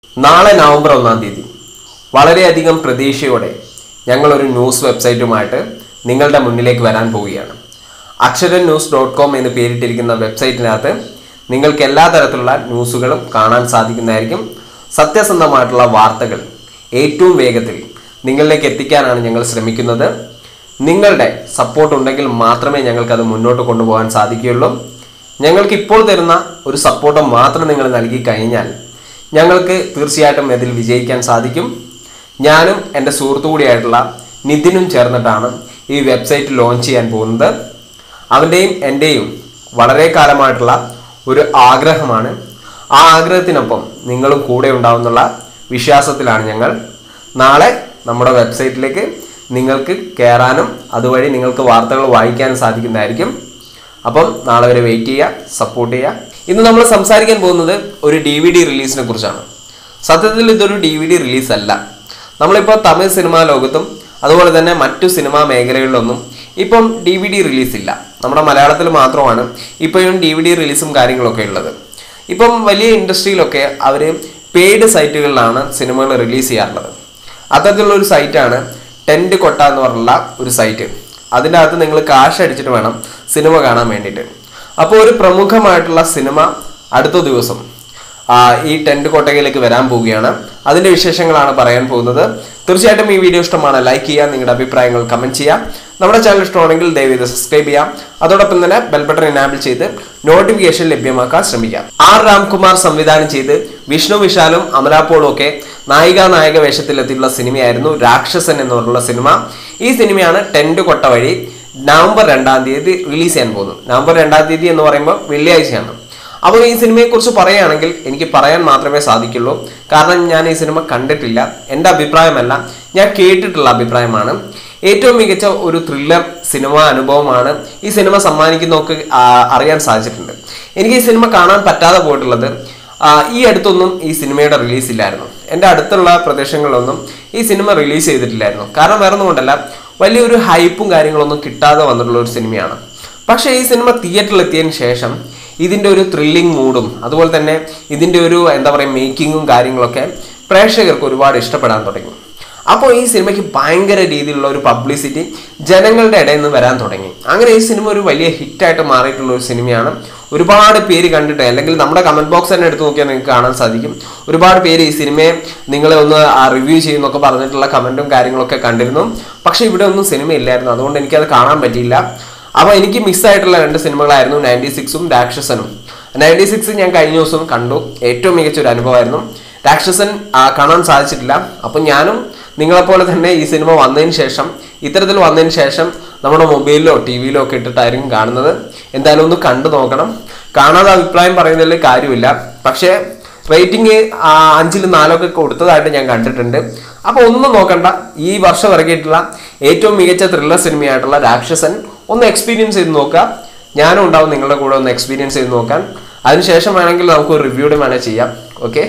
നാളെ നവംബർ ഒന്നാം തീയതി വളരെയധികം പ്രതീക്ഷയോടെ ഞങ്ങളൊരു ന്യൂസ് വെബ്സൈറ്റുമായിട്ട് നിങ്ങളുടെ മുന്നിലേക്ക് വരാൻ പോവുകയാണ് അക്ഷരൻ ന്യൂസ് ഡോട്ട് കോം എന്ന് പേരിട്ടിരിക്കുന്ന വെബ്സൈറ്റിനകത്ത് നിങ്ങൾക്ക് എല്ലാ തരത്തിലുള്ള ന്യൂസുകളും കാണാൻ സാധിക്കുന്നതായിരിക്കും സത്യസന്ധമായിട്ടുള്ള വാർത്തകൾ ഏറ്റവും വേഗത്തിൽ നിങ്ങളിലേക്ക് എത്തിക്കാനാണ് ഞങ്ങൾ ശ്രമിക്കുന്നത് നിങ്ങളുടെ സപ്പോർട്ട് ഉണ്ടെങ്കിൽ മാത്രമേ ഞങ്ങൾക്കത് മുന്നോട്ട് കൊണ്ടുപോകാൻ സാധിക്കുകയുള്ളൂ ഞങ്ങൾക്ക് ഇപ്പോൾ തരുന്ന ഒരു സപ്പോർട്ട് മാത്രം നിങ്ങൾ നൽകി കഴിഞ്ഞാൽ ഞങ്ങൾക്ക് തീർച്ചയായിട്ടും ഇതിൽ വിജയിക്കാൻ സാധിക്കും ഞാനും എൻ്റെ സുഹൃത്തു കൂടിയായിട്ടുള്ള നിതിനും ചേർന്നിട്ടാണ് ഈ വെബ്സൈറ്റ് ലോഞ്ച് ചെയ്യാൻ പോകുന്നത് അവൻ്റെയും എൻ്റെയും വളരെ കാലമായിട്ടുള്ള ഒരു ആഗ്രഹമാണ് ആ ആഗ്രഹത്തിനൊപ്പം നിങ്ങളും കൂടെ ഉണ്ടാവുന്നുള്ള വിശ്വാസത്തിലാണ് ഞങ്ങൾ നാളെ നമ്മുടെ വെബ്സൈറ്റിലേക്ക് നിങ്ങൾക്ക് കയറാനും അതുവഴി നിങ്ങൾക്ക് വാർത്തകൾ വായിക്കാനും സാധിക്കുന്നതായിരിക്കും അപ്പം നാളെ വരെ വെയിറ്റ് ചെയ്യുക സപ്പോർട്ട് ചെയ്യുക ഇന്ന് നമ്മൾ സംസാരിക്കാൻ പോകുന്നത് ഒരു ഡി വി ഡി റിലീസിനെ കുറിച്ചാണ് സത്യത്തിൽ ഇതൊരു ഡി വി ഡി റിലീസ് അല്ല നമ്മളിപ്പോൾ തമിഴ് സിനിമാ ലോകത്തും അതുപോലെ തന്നെ മറ്റു സിനിമാ മേഖലകളിലൊന്നും ഇപ്പം ഡി വി ഡി റിലീസ് ഇല്ല നമ്മുടെ മലയാളത്തിൽ മാത്രമാണ് ഇപ്പോഴും ഡി വി ഡി റിലീസും കാര്യങ്ങളൊക്കെ ഉള്ളത് ഇപ്പം വലിയ ഇൻഡസ്ട്രിയിലൊക്കെ അവർ പെയ്ഡ് സൈറ്റുകളിലാണ് സിനിമകൾ റിലീസ് ചെയ്യാറുള്ളത് അത്തരത്തിലുള്ള ഒരു സൈറ്റാണ് ടെൻറ്റ് കൊട്ട എന്ന് പറഞ്ഞുള്ള ഒരു സൈറ്റ് അതിൻ്റെ അകത്ത് നിങ്ങൾ കാശ് അടിച്ചിട്ട് വേണം സിനിമ കാണാൻ വേണ്ടിയിട്ട് അപ്പോൾ ഒരു പ്രമുഖമായിട്ടുള്ള സിനിമ അടുത്ത ദിവസം ആ, ഈ ടെൻറ്റ് കോട്ടയിലേക്ക് വരാൻ പോവുകയാണ് അതിന്റെ വിശേഷങ്ങളാണ് പറയാൻ പോകുന്നത് തീർച്ചയായിട്ടും ഈ വീഡിയോ ഇഷ്ടമാണ് ലൈക്ക് ചെയ്യുക നിങ്ങളുടെ അഭിപ്രായങ്ങൾ കമന്റ് ചെയ്യാം നമ്മുടെ ചാനൽ ഇഷ്ടമാണെങ്കിൽ ദയവ് ഇത് സബ്സ്ക്രൈബ് ചെയ്യാം അതോടൊപ്പം തന്നെ ബെൽ ബട്ടൺ എനാബിൾ ചെയ്ത് നോട്ടിഫിക്കേഷൻ ലഭ്യമാക്കാൻ ശ്രമിക്കാം ആർ രാംകുമാർ സംവിധാനം ചെയ്ത് വിഷ്ണു വിശാലും അമലാപോളും ഒക്കെ നായിക നായക വേഷത്തിലെത്തിയുള്ള സിനിമയായിരുന്നു രാക്ഷസൻ എന്ന് പറഞ്ഞുള്ള സിനിമ ഈ സിനിമയാണ് ടെൻറ്റ് കൊട്ട വഴി നവംബർ രണ്ടാം തീയതി റിലീസ് ചെയ്യാൻ പോകുന്നത് നവംബർ രണ്ടാം തീയതി എന്ന് പറയുമ്പോൾ വെള്ളിയാഴ്ചയാണ് അപ്പോൾ ഈ സിനിമയെക്കുറിച്ച് പറയുകയാണെങ്കിൽ എനിക്ക് പറയാൻ മാത്രമേ സാധിക്കുള്ളൂ കാരണം ഞാൻ ഈ സിനിമ കണ്ടിട്ടില്ല എൻ്റെ അഭിപ്രായമല്ല ഞാൻ കേട്ടിട്ടുള്ള അഭിപ്രായമാണ് ഏറ്റവും മികച്ച ഒരു ത്രില്ലർ സിനിമ അനുഭവമാണ് ഈ സിനിമ സമ്മാനിക്കുന്നതൊക്കെ ആ, അറിയാൻ സാധിച്ചിട്ടുണ്ട് എനിക്ക് ഈ സിനിമ കാണാൻ പറ്റാതെ പോയിട്ടുള്ളത് ആ, ഈ അടുത്തൊന്നും ഈ സിനിമയുടെ റിലീസ് ഇല്ലായിരുന്നു എൻ്റെ അടുത്തുള്ള പ്രദേശങ്ങളിലൊന്നും ഈ സിനിമ റിലീസ് ചെയ്തിട്ടില്ലായിരുന്നു കാരണം വേറെ ഒന്നും കൊണ്ടല്ല വലിയൊരു ഹൈപ്പും കാര്യങ്ങളൊന്നും കിട്ടാതെ വന്നിട്ടുള്ള ഒരു സിനിമയാണ് പക്ഷേ ഈ സിനിമ തിയേറ്ററിൽ എത്തിയതിന് ശേഷം ഇതിൻ്റെ ഒരു ത്രില്ലിംഗ് മൂഡും അതുപോലെ തന്നെ ഇതിൻ്റെ ഒരു എന്താ പറയുക മേക്കിങ്ങും കാര്യങ്ങളൊക്കെ പ്രേക്ഷകർക്ക് ഒരുപാട് ഇഷ്ടപ്പെടാൻ തുടങ്ങി അപ്പോൾ ഈ സിനിമയ്ക്ക് ഭയങ്കര രീതിയിലുള്ള ഒരു പബ്ലിസിറ്റി ജനങ്ങളുടെ ഇടയിൽ നിന്ന് വരാൻ തുടങ്ങി അങ്ങനെ ഈ സിനിമ ഒരു വലിയ ഹിറ്റായിട്ട് മാറിയിട്ടുള്ള ഒരു സിനിമയാണ് ഒരുപാട് പേര് കണ്ടിട്ട് അല്ലെങ്കിൽ നമ്മുടെ കമന്റ് ബോക്സ് തന്നെ എടുത്ത് നോക്കിയാൽ നിങ്ങൾക്ക് കാണാൻ സാധിക്കും ഒരുപാട് പേര് ഈ സിനിമയെ നിങ്ങളെ ഒന്ന് റിവ്യൂ ചെയ്യുന്നൊക്കെ പറഞ്ഞിട്ടുള്ള കമന്റും കാര്യങ്ങളൊക്കെ കണ്ടിരുന്നു പക്ഷേ ഇവിടെ ഒന്നും സിനിമ ഇല്ലായിരുന്നു അതുകൊണ്ട് എനിക്കത് കാണാൻ പറ്റിയില്ല അപ്പോൾ എനിക്ക് മിസ് ആയിട്ടുള്ള രണ്ട് സിനിമകളായിരുന്നു നയൻറ്റി സിക്സും രാക്ഷസനും നയൻറ്റി സിക്സ് ഞാൻ കഴിഞ്ഞ ദിവസം കണ്ടു ഏറ്റവും മികച്ച ഒരു അനുഭവമായിരുന്നു രാക്ഷസൻ ആ, കാണാൻ സാധിച്ചിട്ടില്ല അപ്പം ഞാനും നിങ്ങളെപ്പോലെ തന്നെ ഈ സിനിമ വന്നതിന് ശേഷം ഇത്തരത്തിൽ വന്നതിന് ശേഷം നമ്മുടെ മൊബൈലിലോ ടി വിയിലോ ഒക്കെ ഇട്ടിട്ടായിരിക്കും കാണുന്നത് എന്തായാലും ഒന്ന് കണ്ടു നോക്കണം കാണാതെ അഭിപ്രായം പറയുന്നതിൽ കാര്യമില്ല പക്ഷേ റേറ്റിംഗ് അഞ്ചിൽ നാലൊക്കെ കൊടുത്തതായിട്ട് ഞാൻ കണ്ടിട്ടുണ്ട് അപ്പോൾ ഒന്നും നോക്കണ്ട ഈ വർഷം ഇറങ്ങിയിട്ടുള്ള ഏറ്റവും മികച്ച ത്രില്ലർ സിനിമയായിട്ടുള്ള രാക്ഷസൻ ഒന്ന് എക്സ്പീരിയൻസ് ചെയ്ത് നോക്കുക ഞാനും ഉണ്ടാവും നിങ്ങളുടെ കൂടെ ഒന്ന് എക്സ്പീരിയൻസ് ചെയ്ത് നോക്കാൻ അതിനുശേഷം വേണമെങ്കിൽ നമുക്ക് ഒരു റിവ്യൂടെ വേണേൽ ചെയ്യാം ഓക്കെ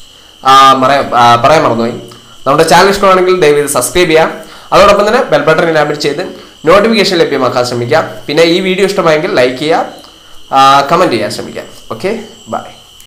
പറയാൻ ആ, പറയാൻ മറന്നുപോയി നമ്മുടെ ചാനൽ ഇഷ്ടമാണെങ്കിൽ ദയവ് ഇത് സബ്സ്ക്രൈബ് ചെയ്യാം അതോടൊപ്പം തന്നെ ബെൽ ബട്ടൺ ഇനാബിൾ ചെയ്ത് നോട്ടിഫിക്കേഷൻ ലഭ്യമാക്കാൻ ശ്രമിക്കാം പിന്നെ ഈ വീഡിയോ ഇഷ്ടമായെങ്കിൽ ലൈക്ക് ചെയ്യുക കമൻറ്റ് ചെയ്യാൻ ശ്രമിക്കാം ഓക്കെ ബൈ